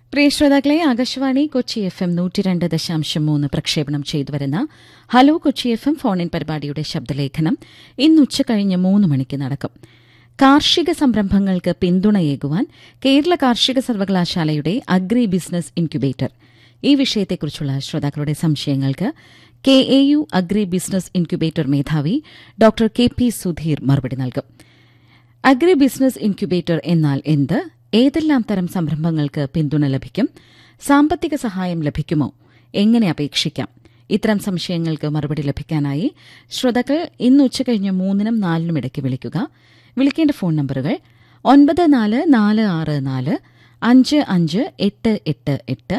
പ്രിയ ശ്രോതാക്കളെ Akashvani Kochi F M നൂറ്റി രണ്ട് ദശാംശം മൂന്ന് പ്രക്ഷേപണം ചെയ്തു വരുന്ന hello Kochi F M phone in പരിപാടിയുടെ ശബ്ദലേഖനം ഇന്ന് ഉച്ചകഴിഞ്ഞ് മൂന്ന് മണിക്ക് നടക്കും കാർഷിക സംരംഭങ്ങൾക്ക് പിന്തുണയേകുവാൻ കേരള കാർഷിക സർവകലാശാലയുടെ അഗ്രി ബിസിനസ് ഇൻക്യുബേറ്റർ ഈ വിഷയത്തെക്കുറിച്ചുള്ള ശ്രോതാക്കളുടെ സംശയങ്ങൾക്ക് K A U agri business incubator മേധാവി ഡോക്ടർ കെ പി സുധീർ മറുപടി നൽകും അഗ്രി ബിസിനസ് ഇൻക്യുബേറ്റർ എന്നാൽ എന്ത് ഏതെല്ലാം തരം സംരംഭങ്ങൾക്ക് പിന്തുണ ലഭിക്കും സാമ്പത്തിക സഹായം ലഭിക്കുമോ എങ്ങനെ അപേക്ഷിക്കാം ഇത്തരം സംശയങ്ങൾക്ക് മറുപടി ലഭിക്കാനായി ശ്രോതാക്കൾ ഇന്ന് ഉച്ചകഴിഞ്ഞ് മൂന്നിനും നാലിനും ഇടയ്ക്ക് വിളിക്കുക വിളിക്കേണ്ട ഫോൺ നമ്പറുകൾ ഒൻപത് നാല് നാല് ആറ് നാല് അഞ്ച് അഞ്ച് എട്ട് എട്ട് എട്ട്